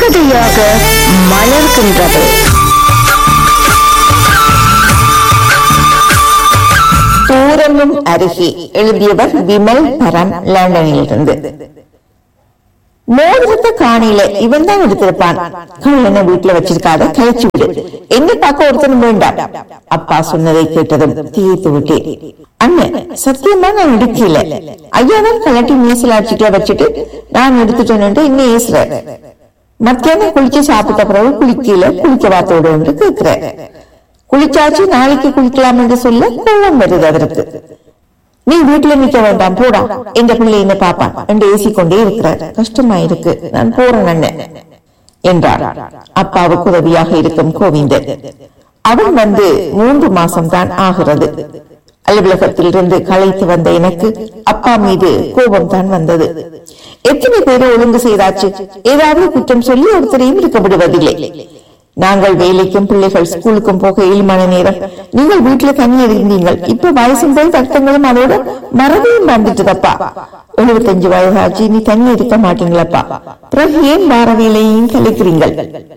கதையாக மலர்கின்றது தூரமும் அருகே எழுதியவர் விமல் பரம் லண்டனிலிருந்து மோதிரத்தை காணையில இவன் தான் எடுத்திருப்பான் கல்லணை வீட்டுல வச்சிருக்காத கழிச்சு விடு என்ன பார்க்க ஒருத்தனும் வேண்டாம் அப்பா சொன்னதை கேட்டதும் தீர்த்து விட்டேன் அண்ணன் சத்தியமா நான் எடுக்கல ஐயா தான் கலட்டி மீசலாட்சிக்குள்ள வச்சுட்டு நான் எடுத்துட்டேன்னு இன்னும் ஏசுறேன் மத்தியானம் குளிச்சு சாப்பிட்ட பிறகு குளிக்கல குளிக்க வாத்தோடு என்று கேட்கிறேன் குளிச்சாச்சு நாளைக்கு குளிக்கலாம் என்று சொல்ல கோபம் வருது அவருக்கு நீ வீட்டுல நிக்க வேண்டாம் போடா எந்த பிள்ளை என்ன பாப்பான் என்று ஏசிக்கொண்டே இருக்கிறார் கஷ்டமா இருக்கு நான் போறேன் அண்ணன் என்றார் அப்பாவுக்கு உதவியாக இருக்கும் கோவிந்தன் அவன் வந்து மூன்று மாசம் தான் ஆகிறது அலுவலகத்தில் இருந்து களைத்து வந்த எனக்கு அப்பா மீது கோபம் தான் வந்தது எத்தனை பேரை ஒழுங்கு செய்தாச்சு ஏதாவது குற்றம் சொல்லி ஒருத்தரையும் இருக்க விடுவதில்லை நாங்கள் வேலைக்கும் பிள்ளைகள் ஸ்கூலுக்கும் போக ஏழு மணி நேரம் நீங்கள் வீட்டுல தனியா இருந்தீங்கள் இப்ப வயசும் போய் ரத்தங்களும் அதோட மறதியும் வந்துட்டுதப்பா எழுபத்தஞ்சு வயசாச்சு நீ தனியா இருக்க மாட்டீங்களப்பா பிறகு ஏன் வார வேலையையும் கலைக்கிறீங்கள்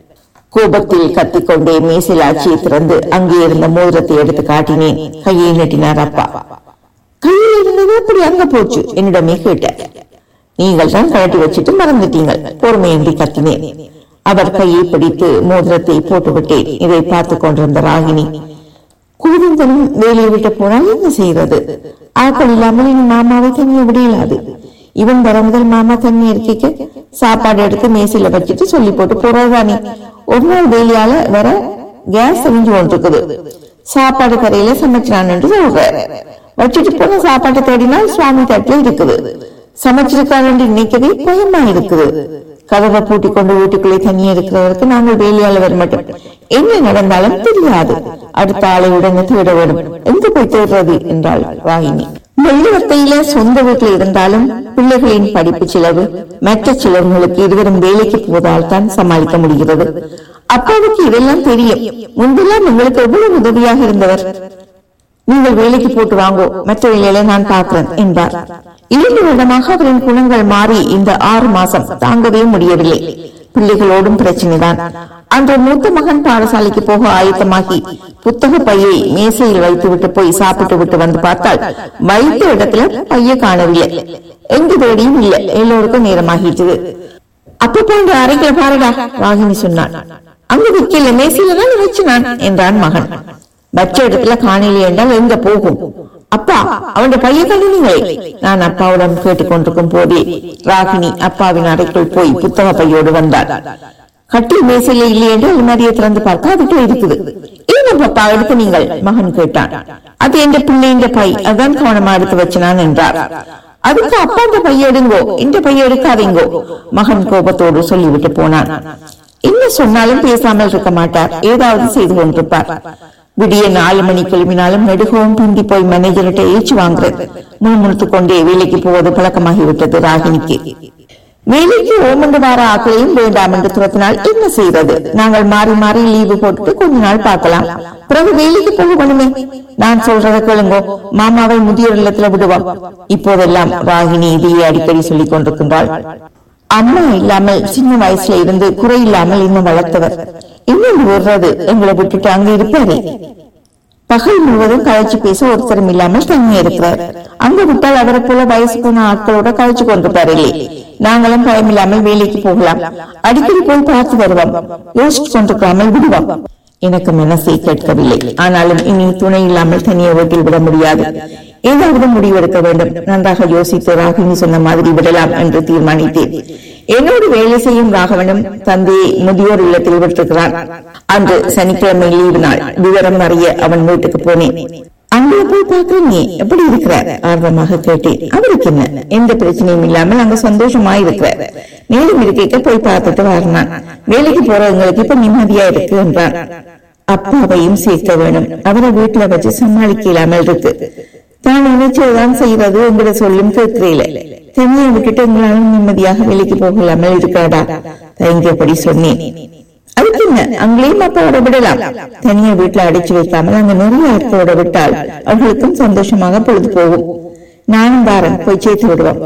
கோபத்தில் கத்திக்கொண்டே மேசில் ஆட்சியை திறந்து அங்கே இருந்த மோதிரத்தை எடுத்து காட்டினேன் கையை நட்டினார் அப்பா கையில் இருந்தது அப்படி அங்க போச்சு என்னிடமே கேட்ட நீங்கள் தான் கழட்டி வச்சுட்டு மறந்துட்டீங்கள் பொறுமையின்றி கத்தினேன் அவர் கையை பிடித்து மோதிரத்தை போட்டுவிட்டேன் இதை பார்த்து கொண்டிருந்த ராகினி கோவிந்தனும் வேலையை விட்டு போனால் என்ன செய்யறது ஆட்கள் இல்லாமல் இனி மாமாவை தனியா விட இயலாது இவன் வர முதல் மாமா தண்ணி இருக்க சாப்பாடு எடுத்து மேசையில வச்சுட்டு சொல்லி போட்டு போறதானே ஒரு நாள் வேலையால வர கேஸ் செஞ்சு கொண்டிருக்குது சாப்பாடு கரையில சமைச்சான் என்று சொல்றாரு வச்சுட்டு போன சாப்பாட்டை தேடினால் சுவாமி தட்டுல இருக்குது சமைச்சிருக்காரு என்று நினைக்கவே பயமா இருக்குது கதவை பூட்டி கொண்டு வீட்டுக்குள்ளே தனியா இருக்கிறவருக்கு நாங்கள் வேலையால வர மாட்டோம் என்ன நடந்தாலும் தெரியாது அடுத்த ஆளை உடனே தேட வேண்டும் எங்க போய் தேடுறது என்றாள் ராகினி வெள்ளிவத்தையில சொந்த வீட்டில் இருந்தாலும் பிள்ளைகளின் படிப்பு செலவு மற்ற செலவுகளுக்கு இருவரும் வேலைக்கு போவதால் தான் சமாளிக்க முடிகிறது அப்பாவுக்கு இதெல்லாம் தெரியும் முன்பெல்லாம் உங்களுக்கு எவ்வளவு உதவியாக இருந்தவர் நீங்கள் வேலைக்கு போட்டு வாங்கோ மற்ற வேலையில நான் பார்க்கிறேன் என்றார் இரண்டு வருடமாக அவரின் குணங்கள் மாறி இந்த ஆறு மாசம் தாங்கவே முடியவில்லை பிள்ளைகளோடும் பிரச்சனைதான் அன்று மூத்த மகன் பாடசாலைக்கு போக ஆயத்தமாகி புத்தக பையை மேசையில் வைத்து விட்டு போய் சாப்பிட்டு விட்டு வந்து பார்த்தால் வைத்த இடத்துல பைய காணவில்லை எங்கு தேடியும் இல்லை எல்லோருக்கும் நேரமாகிட்டது அப்ப போன்ற அறைகளை பாருடா ராகினி சொன்னான் அங்க விக்கல மேசையில தான் வச்சினான் என்றான் மகன் வச்ச இடத்துல காணல என்றால் எங்க போகும் அப்பா அவன் பைய கழுவிங்களே நான் அப்பாவுடன் கேட்டுக்கொண்டிருக்கும் போதே ராகினி அப்பாவின் அறைக்குள் போய் புத்தக பையோடு வந்தாள் கட்டில் மேசையில இல்லை என்று அலுமாரியை திறந்து பார்க்க அதுக்குள்ள இருக்குது ஏன் பாப்பா எடுத்து நீங்கள் மகன் கேட்டான் அது எந்த பிள்ளை இந்த பை அதான் கவனமா எடுத்து வச்சினான் என்றார் அதுக்கு அப்பா இந்த பைய எடுங்கோ இந்த பைய எடுக்காதீங்கோ மகன் கோபத்தோடு சொல்லிவிட்டு போனான் என்ன சொன்னாலும் பேசாமல் இருக்க மாட்டார் ஏதாவது செய்து கொண்டிருப்பார் விடிய நாலு மணி கிளம்பினாலும் நெடுகவும் பிந்தி போய் மேனேஜர்கிட்ட ஏச்சு வாங்குறது முணுமுணுத்துக் கொண்டே வேலைக்கு போவது பழக்கமாகிவிட்டது ராகினிக்கு வேலைக்கு ஓமண்டு வார ஆக்களையும் வேண்டாம் என்று துரத்தினால் என்ன செய்வது நாங்கள் மாறி மாறி லீவு போட்டுட்டு கொஞ்ச நாள் பார்க்கலாம் பிறகு வேலைக்கு போக வேணுமே நான் சொல்றத கேளுங்கோ மாமாவை முதியோர் இல்லத்துல விடுவோம் இப்போதெல்லாம் ராகினி இதையே அடிக்கடி சொல்லிக் கொண்டிருக்கின்றாள் அம்மா இல்லாமல் சின்ன வயசுல இருந்து குறை இல்லாமல் இன்னும் வளர்த்தவர் இன்னும் விடுறது எங்களை விட்டுட்டு அங்க இருப்பாரு பகல் முழுவதும் கழிச்சு பேச ஒருத்தரும் இல்லாமல் தனியா இருக்கிறார் அங்க விட்டால் அவரை போல வயசு போன ஆட்களோட கழிச்சு கொண்டிருப்பாரு இல்லை நாங்களும் பயம் இல்லாமல் வேலைக்கு போகலாம் அடிக்கடி போய் பார்த்து வருவோம் யோசிச்சு கொண்டிருக்காமல் விடுவோம் எனக்கு மனசை கேட்கவில்லை ஆனாலும் இனி துணை இல்லாமல் தனியே வீட்டில் விட முடியாது ஏதாவது முடிவெடுக்க வேண்டும் நன்றாக யோசித்து ராகினி சொன்ன மாதிரி விடலாம் என்று தீர்மானித்தேன் என்னோடு வேலை செய்யும் ராகவனும் தந்தையை முதியோர் இல்லத்தில் விட்டிருக்கிறான் அன்று சனிக்கிழமை லீவு நாள் விவரம் அறிய அவன் வீட்டுக்கு போனேன் அங்கே போய் பார்க்கிறேன் நீ எப்படி இருக்கிறார் ஆர்வமாக கேட்டேன் அவருக்கு என்ன எந்த பிரச்சனையும் இல்லாமல் அங்க சந்தோஷமா இருக்கிறார் மேலும் இருக்கைக்கு போய் பார்த்துட்டு வரனான் வேலைக்கு போறவங்களுக்கு இப்ப நிம்மதியா இருக்கு என்றான் அப்பாவையும் சேர்க்க வேணும் அவரை வீட்டுல வச்சு சமாளிக்க இல்லாமல் இருக்கு தான் நினைச்சதுதான் செய்வது உங்களை சொல்லும் கேட்கிறீல தனியை விட்டுட்டு உங்களாலும் நிம்மதியாக வேலைக்கு போகலாமல் இருக்காடா தயங்கியபடி சொன்னேன் அதுக்கு என்ன அங்கேயும் அப்பாவோட விடலாம் தனியா வீட்டுல அடைச்சு வைக்காமல் அங்க நிறைய ஆட்களோட விட்டால் அவர்களுக்கும் சந்தோஷமாக பொழுது போகும் நானும் வாரன் போய் சேர்த்து விடுவோம்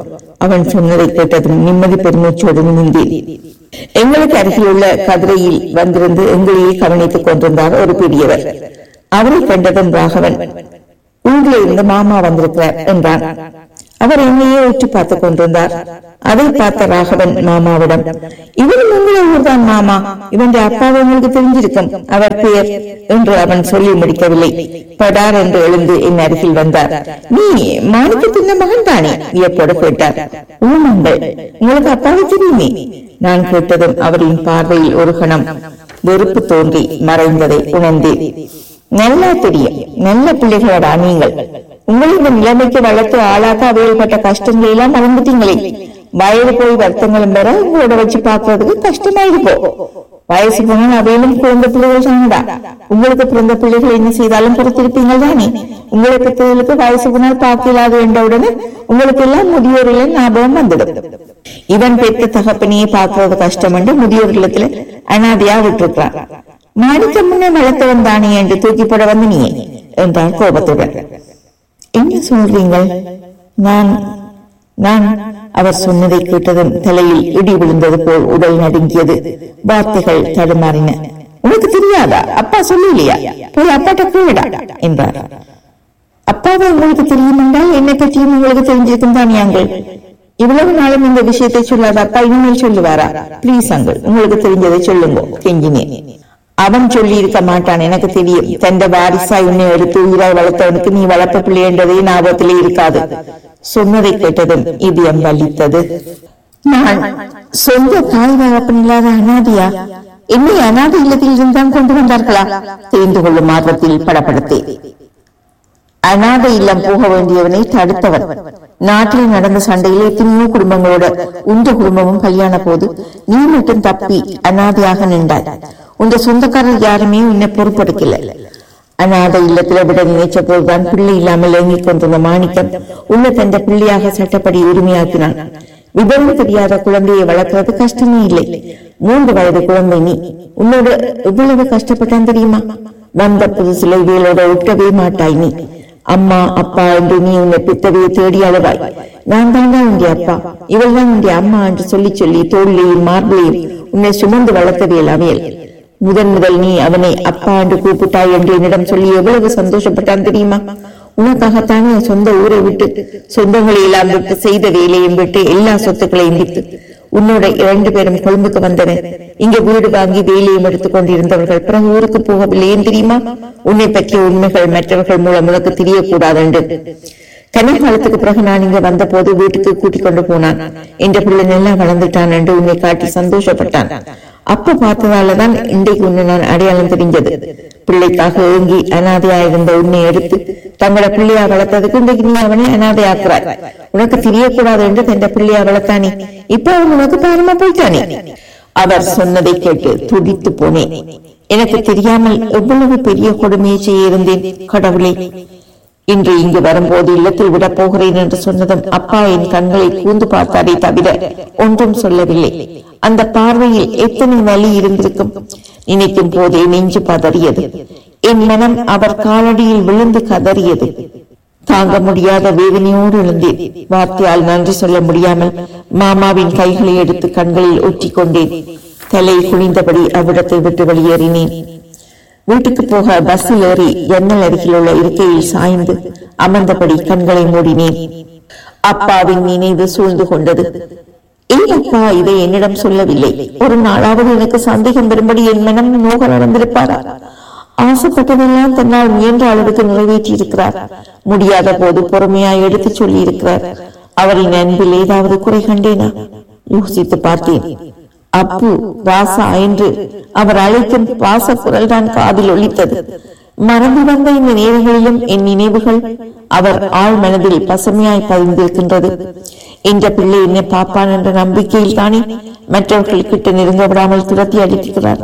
அவன் சொன்னதை கேட்டதும் நிம்மதி பெருமூச்சோடு நிமிந்தேன் எங்களுக்கு அருகில் உள்ள கதிரையில் வந்திருந்து எங்களையே கவனித்துக் கொண்டிருந்தார் ஒரு பெரியவர் அவரை கண்டதும் ராகவன் ஊரில் இருந்து மாமா வந்திருக்கிறார் என்றான் அவர் என்னையே உற்று பார்த்துக் கொண்டிருந்தார் அதை பார்த்த ராகவன் மாமாவிடம் இவரும் உங்களை ஊர்தான் மாமா இவன் அப்பாவை உங்களுக்கு தெரிஞ்சிருக்கும் அவர் பெயர் என்று அவன் சொல்லி முடிக்கவில்லை படார் என்று எழுந்து என் அருகில் வந்தார் நீ மாணிக்கத்தின் மகன் தானே வியப்போடு கேட்டார் ஊமங்கள் உங்களுக்கு அப்பாவை தெரியுமே நான் கேட்டதும் அவரின் பார்வையில் ஒரு கணம் வெறுப்பு தோன்றி மறைந்ததை உணர்ந்தேன் நல்லா தெரியும் நல்ல பிள்ளைகளோட நீங்கள் உங்களை இந்த நிலைமைக்கு வளர்த்து ஆளாக்க அவையில் பட்ட கஷ்டங்களை எல்லாம் மறந்துட்டீங்களே வயது போய் வருத்தங்களும் பெற உங்களோட வச்சு பார்க்கறதுக்கு கஷ்டமாயிருப்போ வயசு போனால் அவையிலும் குழந்தை பிள்ளைகள் தானடா உங்களுக்கு பிறந்த பிள்ளைகள் என்ன செய்தாலும் பொறுத்திருப்பீங்க தானே உங்களை பெற்றவர்களுக்கு வயசு போனால் பார்க்கலாது என்றவுடனே உங்களுக்கு எல்லாம் முதியோரில் ஞாபகம் வந்துடும் இவன் பெற்ற தகப்பனையே பார்க்கறது கஷ்டம் என்று முதியோர் இல்லத்துல அனாதையா விட்டிருக்கிறான் மாணிக்க முன்னே வளர்த்தவன் தானே என்று தூக்கி போட வந்து நீ என்றான் கோபத்துடன் என்ன சொல்றீங்கள் நான் நான் அவர் சொன்னதை கேட்டதும் தலையில் இடி விழுந்தது போல் உடல் நடுங்கியது வார்த்தைகள் தடுமாறின உனக்கு தெரியாதா அப்பா சொல்லலையா போய் அப்பாட்ட கேளுடா என்றார் அப்பாவை உங்களுக்கு தெரியும் என்றால் என்னை பற்றியும் உங்களுக்கு தெரிஞ்சிருக்கும் தானே அங்கள் இவ்வளவு நாளும் இந்த விஷயத்தை சொல்லாத அப்பா இனிமேல் சொல்லுவாரா ப்ளீஸ் அங்கள் உங்களுக்கு தெரிஞ்சதை சொல்லுங்க கெஞ்சினேன் அவன் சொல்லி இருக்க மாட்டான் எனக்கு தெரியும் தந்த வாரிசாய் உன்னை எடுத்து உயிராய் வளர்த்தவனுக்கு நீ வளர்த்த பிள்ளை என்றதே ஞாபகத்திலே இருக்காது சொன்னதை கேட்டதும் இதயம் வலித்தது நான் சொந்த தாய் வளர்ப்பன் இல்லாத அனாதியா என்னை அனாதை இல்லத்தில் இருந்தான் கொண்டு வந்தார்களா தெரிந்து கொள்ளும் ஆர்வத்தில் படப்படுத்தேன் அனாதை இல்லம் போக வேண்டியவனை தடுத்தவன் நாட்டில் நடந்த சண்டையில் எத்தனையோ குடும்பங்களோட உந்த குடும்பமும் கல்யாண போது நீ மட்டும் தப்பி அனாதையாக நின்றாய் உங்க சொந்தக்காரர் யாருமே உன்னை பொறுப்பெடுக்கல அநாத இல்லத்துல விட நினைச்ச போதுதான் பிள்ளை இல்லாமல் ஏங்கிக் கொண்டிருந்த மாணிக்கம் உள்ள தந்த பிள்ளையாக சட்டப்படி உரிமையாக்கினான் விவரம் தெரியாத குழந்தையை வளர்க்கறது கஷ்டமே இல்லை மூன்று வயது குழந்தை நீ உன்னோட எவ்வளவு கஷ்டப்பட்டான் தெரியுமா வந்த புதுசுல இவைகளோட ஒட்டவே மாட்டாய் நீ அம்மா அப்பா என்று நீ உன்னை பித்தவையை தேடி அழுவாய் நான் தாண்டா உன்னுடைய அப்பா இவள் தான் உன்னுடைய அம்மா என்று சொல்லி சொல்லி தோல்லையும் மார்பிளையும் உன்னை சுமந்து வளர்த்தவியல் அவையல் முதன் முதல் நீ அவனை அப்பா என்று கூப்பிட்டாய் என்று என்னிடம் சொல்லி எவ்வளவு சந்தோஷப்பட்டான் தெரியுமா உனக்காகத்தானே சொந்த ஊரை விட்டு சொந்தங்களை எல்லாம் விட்டு செய்த வேலையும் விட்டு எல்லா சொத்துக்களையும் விட்டு உன்னோட இரண்டு பேரும் கொழும்புக்கு வந்தனர் இங்க வீடு வாங்கி வேலையும் எடுத்துக் கொண்டிருந்தவர்கள் பிறகு ஊருக்கு போகவில்லை ஏன் தெரியுமா உன்னை பற்றிய உண்மைகள் மற்றவர்கள் மூலம் உனக்கு தெரியக்கூடாது என்று கனகாலத்துக்கு பிறகு நான் இங்க வந்த போது வீட்டுக்கு கூட்டிக் கொண்டு போனான் என்ற பிள்ளை நல்லா வளர்ந்துட்டான் என்று உன்னை காட்டி சந்தோஷப்பட்டான் அப்ப பார்த்ததாலதான் இன்றைக்கு உன்னை நான் அடையாளம் தெரிஞ்சது பிள்ளைக்காக ஏங்கி அனாதையா இருந்த உன்னை எடுத்து தங்களோட பிள்ளையா வளர்த்ததுக்கு இன்றைக்கு நீ அவனை அனாதையாக்குறாய் உனக்கு தெரியக்கூடாது என்று தந்த பிள்ளையா வளர்த்தானே இப்ப அவன் உனக்கு பாரமா போயிட்டானே அவர் சொன்னதை கேட்டு துடித்து போனேன் எனக்கு தெரியாமல் எவ்வளவு பெரிய கொடுமையை செய்ய இருந்தேன் கடவுளே இன்று இங்கு வரும்போது இல்லத்தில் விடப் போகிறேன் என்று சொன்னதும் அப்பா என் கண்களை கூந்து பார்த்தாரே தவிர ஒன்றும் சொல்லவில்லை அந்த பார்வையில் எத்தனை வலி இருந்திருக்கும் நினைக்கும் போதே நெஞ்சு பதறியது என் மனம் அவர் காலடியில் விழுந்து கதறியது தாங்க முடியாத வேதனையோடு எழுந்தேன் வார்த்தையால் நன்றி சொல்ல முடியாமல் மாமாவின் கைகளை எடுத்து கண்களில் ஒற்றிக் கொண்டேன் தலை குனிந்தபடி அவ்விடத்தை விட்டு வெளியேறினேன் வீட்டுக்கு போக பஸ்ஸில் ஏறி ஜன்னல் அருகில் உள்ள இருக்கையில் சாய்ந்து அமர்ந்தபடி கண்களை மூடினேன் அப்பாவின் நினைவு சூழ்ந்து கொண்டது ஏன் அப்பா இதை என்னிடம் சொல்லவில்லை ஒரு நாளாவது எனக்கு சந்தேகம் வரும்படி என் மனம் நோக நடந்திருப்பாரா ஆசைப்பட்டதெல்லாம் தன்னால் முயன்ற அளவுக்கு நிறைவேற்றி இருக்கிறார் முடியாத போது பொறுமையாய் எடுத்து சொல்லி இருக்கிறார் அவரின் அன்பில் ஏதாவது குறை கண்டேனா யோசித்து பார்த்தேன் அப்பு ராசா என்று அவர் அழைக்கும் பாச குரல் தான் காதில் ஒலித்தது மறந்து வந்த இந்த நேரங்களிலும் என் நினைவுகள் அவர் ஆழ் மனதில் பசுமையாய் பதிந்திருக்கின்றது என்ற பிள்ளை என்னை பாப்பான் என்ற நம்பிக்கையில் தானே மற்றவர்கள் கிட்ட நெருங்க விடாமல் துரத்தி அடிக்கிறார்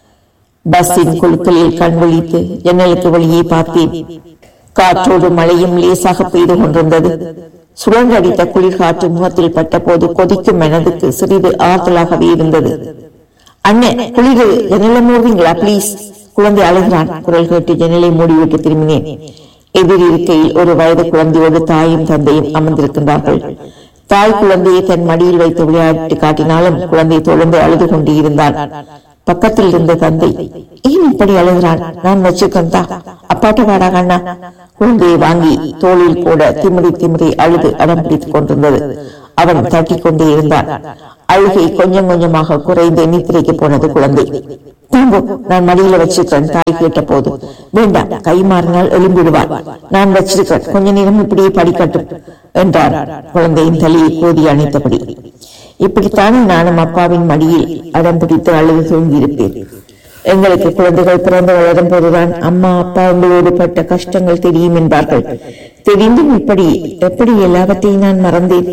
பஸ்ஸின் குழுக்களில் கண் விழித்து ஜன்னலுக்கு வெளியே பார்த்தேன் காற்றோடு மழையும் லேசாக பெய்து கொண்டிருந்தது சுழன்றடித்த குளிர் காற்று முகத்தில் பட்ட போது கொதிக்கும் மனதுக்கு சிறிது ஆறுதலாகவே இருந்தது அண்ணன் குளிர் ஜன்னலை மூடுவீங்களா ப்ளீஸ் குழந்தை அழுகிறான் குரல் கேட்டு ஜன்னலை மூடிவிட்டு திரும்பினேன் எதிர் இருக்கையில் ஒரு வயது குழந்தையோடு தாயும் தந்தையும் அமர்ந்திருக்கின்றார்கள் தாய் குழந்தையை தன் மடியில் வைத்து விளையாட்டு காட்டினாலும் குழந்தை தொடர்ந்து அழுது கொண்டு இருந்தான் பக்கத்தில் இருந்த தந்தை ஏன் இப்படி அழுகிறான் நான் வச்சுக்கந்தா அப்பாட்ட வாடா கண்ணா குழந்தையை வாங்கி தோளில் போட திமிரி திமிரி அழுது அடம் பிடித்துக் கொண்டிருந்தது அவன் தட்டிக் கொண்டே இருந்தான் அழுகை கொஞ்சம் கொஞ்சமாக குறைந்து நித்திரைக்கு போனது குழந்தை தாங்கோ நான் மடியில வச்சிருக்கேன் தாய் கேட்ட போது வேண்டாம் கை மாறினால் எழும்பிடுவான் நான் வச்சிருக்கேன் கொஞ்ச நேரம் இப்படியே படிக்கட்டும் என்றார் குழந்தையின் தலையை கோதி அணைத்தபடி இப்படித்தானே நானும் அப்பாவின் மடியில் அடம் பிடித்து அழுது தூங்கியிருப்பேன் எங்களுக்கு குழந்தைகள் பிறந்து வளரும் போதுதான் அம்மா அப்பா உங்களோடு பட்ட கஷ்டங்கள் தெரியும் என்பார்கள் தெரிந்தும் இப்படி எப்படி எல்லாவற்றையும் நான் மறந்தேன்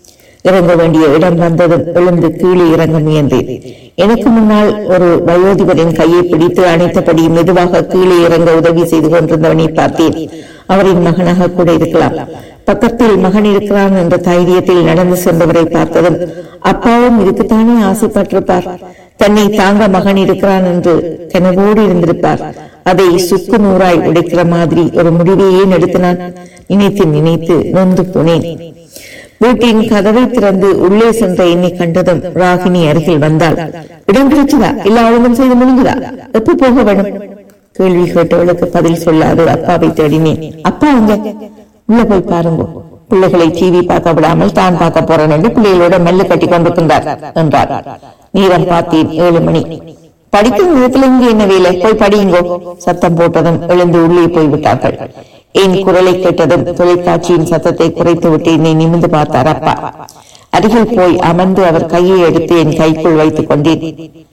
இறங்க வேண்டிய இடம் வந்ததும் எழுந்து கீழே இறங்க முயன்றேன் எனக்கு முன்னால் ஒரு வயோதிபரின் கையை பிடித்து அணைத்தபடி மெதுவாக கீழே இறங்க உதவி செய்து கொண்டிருந்தவனை பார்த்தேன் அவரின் மகனாக கூட இருக்கலாம் பக்கத்தில் மகன் இருக்கிறான் என்ற தைரியத்தில் நடந்து சென்றவரை பார்த்ததும் அப்பாவும் இதுக்குத்தானே ஆசைப்பட்டிருப்பார் தன்னை தாங்க மகன் இருக்கிறான் என்று கனவோடு இருந்திருப்பார் அதை சுக்கு நூறாய் உடைக்கிற மாதிரி ஒரு முடிவையே எடுத்தினான் நினைத்து நினைத்து நொந்து போனேன் வீட்டின் கதவை திறந்து உள்ளே சென்ற என்னை கண்டதும் ராகினி அருகில் வந்தாள் இடம் கிடைச்சதா இல்ல ஒழுங்கும் செய்து முடிஞ்சதா எப்ப போக வேணும் கேள்வி கேட்டவளுக்கு பதில் சொல்லாது அப்பாவை தேடினேன் அப்பா அங்க உள்ள போய் பாருங்க பிள்ளைகளை டிவி பார்க்க விடாமல் தான் பார்க்க போறேன் என்று பிள்ளைகளோட மெல்ல கட்டி கொண்டிருக்கின்றார் என்றார் நேரம் பார்த்தேன் ஏழு மணி படிக்கும் நேரத்தில் இங்கு என்ன வேலை போய் படியுங்கோ சத்தம் போட்டதும் எழுந்து உள்ளே போய் விட்டார்கள் என் குரலை கேட்டதும் தொலைக்காட்சியின் சத்தத்தை குறைத்து விட்டு என்னை நிமிர்ந்து பார்த்தார் அப்பா அருகில் போய் அமர்ந்து அவர் கையை எடுத்து என் கைக்குள் வைத்துக் கொண்டேன்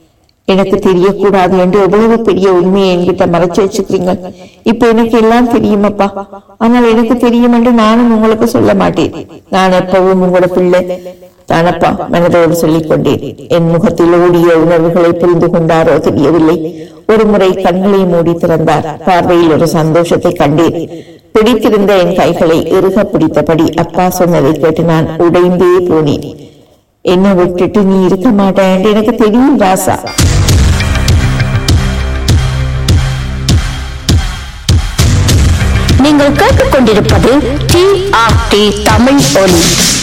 எனக்கு தெரியக்கூடாது என்று எவ்வளவு பெரிய உண்மையை என்கிட்ட மறைச்சு வச்சுக்கிறீங்க இப்ப எனக்கு எல்லாம் தெரியுமப்பா ஆனால் எனக்கு தெரியும் என்று நானும் உங்களுக்கு சொல்ல மாட்டேன் நான் எப்பவும் உங்களோட பிள்ளை தானப்பா மனதோடு சொல்லிக் கொண்டேன் என் முகத்தில் ஓடிய உணர்வுகளை புரிந்து கொண்டாரோ தெரியவில்லை ஒரு முறை கண்களை மூடி திறந்தார் பார்வையில் ஒரு சந்தோஷத்தை கண்டேன் பிடித்திருந்த என் கைகளை இறுக பிடித்தபடி அப்பா சொன்னதை கேட்டு நான் உடைந்தே போனேன் என்ன விட்டுட்டு நீ இருக்க மாட்டேன் எனக்கு தெரியும் ராசா நீங்கள் கேட்டுக்கொண்டிருப்பது டி ஆர் டி தமிழ் ஒலி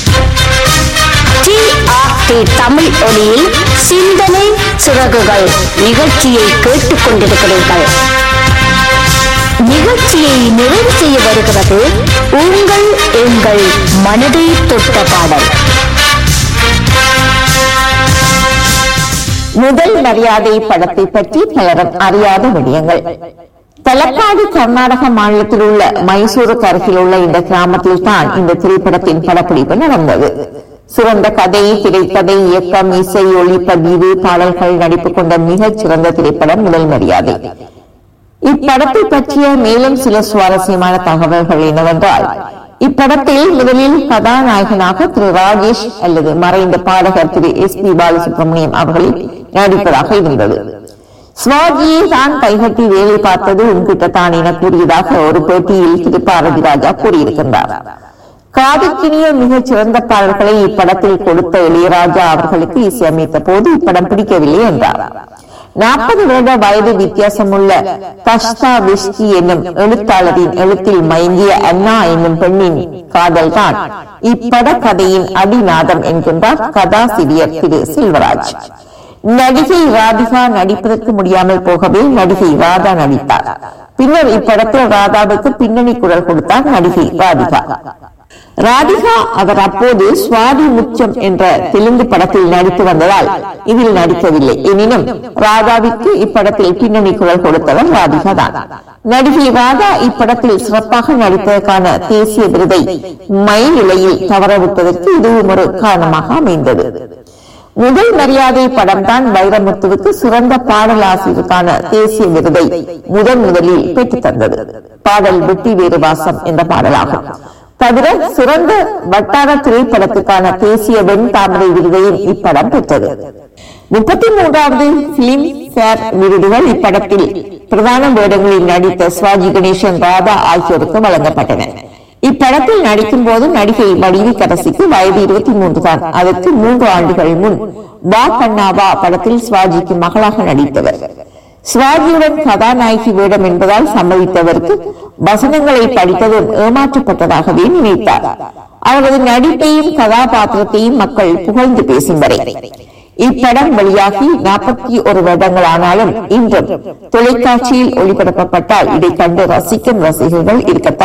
டி ஆர் டி தமிழ் ஒலியில் சிந்தனை சிறகுகள் நிகழ்ச்சியை கேட்டுக்கொண்டிருக்கிறீர்கள் நிகழ்ச்சியை நிறைவு செய்ய வருகிறது உங்கள் எங்கள் மனதை தொட்ட பாடல் முதல் மரியாதை படத்தை பற்றி பலரும் அறியாத விடயங்கள் தலக்காடு கர்நாடக மாநிலத்தில் உள்ள மைசூருக்கு அருகில் உள்ள இந்த கிராமத்தில் தான் இந்த திரைப்படத்தின் படப்பிடிப்பு நடந்தது சிறந்த கதை திரைக்கதை இயக்கம் இசை ஒளிப்பதிவு பாடல்கள் நடிப்பு கொண்ட மிகச் சிறந்த திரைப்படம் முதல் மரியாதை இப்படத்தை பற்றிய மேலும் சில சுவாரஸ்யமான தகவல்கள் என்னவென்றால் இப்படத்தில் முதலில் கதாநாயகனாக திரு ராஜேஷ் அல்லது மறைந்த பாடகர் திரு எஸ் பி பாலசுப்ரமணியம் அவர்களில் நடிப்பதாக இருந்தது சிவாஜியை தான் கைகட்டி வேலை பார்த்தது உன்கிட்ட தான் என கூறியதாக ஒரு பேட்டியில் திரு பாரதி ராஜா கூறியிருக்கின்றார் காதுக்கினிய மிகச் சிறந்த பாடல்களை இப்படத்தில் கொடுத்த இளையராஜா அவர்களுக்கு இசையமைத்த போது இப்படம் பிடிக்கவில்லை என்றார் நாற்பது வருட வயது வித்தியாசமுள்ள கஷ்டா விஷ்கி என்னும் எழுத்தாளரின் எழுத்தில் மயங்கிய அண்ணா என்னும் பெண்ணின் காதல் தான் இப்பட கதையின் அடிநாதம் என்கின்றார் கதாசிரியர் திரு செல்வராஜ் நடிகை ராதிகா நடிப்பதற்கு முடியாமல் போகவே நடிகை ராதா நடித்தார் பின்னர் இப்படத்தில் ராதாவுக்கு பின்னணி குரல் கொடுத்தார் நடிகை ராதிகா ராதிகா அவர் அப்போது சுவாதி முச்சம் என்ற தெலுங்கு படத்தில் நடித்து வந்ததால் இதில் நடிக்கவில்லை எனினும் ராதாவிற்கு இப்படத்தில் பின்னணி குரல் கொடுத்தவர் ராதிகா தான் நடிகை ராதா இப்படத்தில் சிறப்பாக நடிப்பதற்கான தேசிய விருதை மை நிலையில் தவறவிட்டதற்கு இதுவும் ஒரு காரணமாக அமைந்தது முதல் மரியாதை படம் தான் வைரமுத்துவுக்கு சிறந்த பாடலாசிரியருக்கான தேசிய விருதை முதன் முதலில் பெற்றுத் தந்தது பாடல் வெட்டி வேறு வாசம் என்ற பாடலாகும் தவிர சிறந்த வட்டார திரைப்படத்துக்கான தேசிய வெண் தாமரை விருதையும் இப்படம் பெற்றது முப்பத்தி மூன்றாவது பிலிம் ஃபேர் விருதுகள் இப்படத்தில் பிரதான வேடங்களில் நடித்த சிவாஜி கணேசன் ராதா ஆகியோருக்கு வழங்கப்பட்டன இப்படத்தில் நடிக்கும் போது நடிகை வடிவி கரசிக்கு வயது இருபத்தி மூன்று தான் அதற்கு மூன்று ஆண்டுகள் முன் வா கண்ணாவா படத்தில் சிவாஜிக்கு மகளாக நடித்தவர் சிவாஜியுடன் கதாநாயகி வேடம் என்பதால் சம்மதித்தவருக்கு வசனங்களை படித்ததும் ஏமாற்றப்பட்டதாகவே நினைத்தார் அவரது நடிப்பையும் கதாபாத்திரத்தையும் மக்கள் புகழ்ந்து பேசும் வரை இப்படம் வெளியாகி நாற்பத்தி ஒரு வருடங்கள் ஆனாலும் இன்றும் தொலைக்காட்சியில் ஒளிபரப்பப்பட்டால் இதை கண்டு ரசிக்கும் ரசிகர்கள் இருக்கத்தான்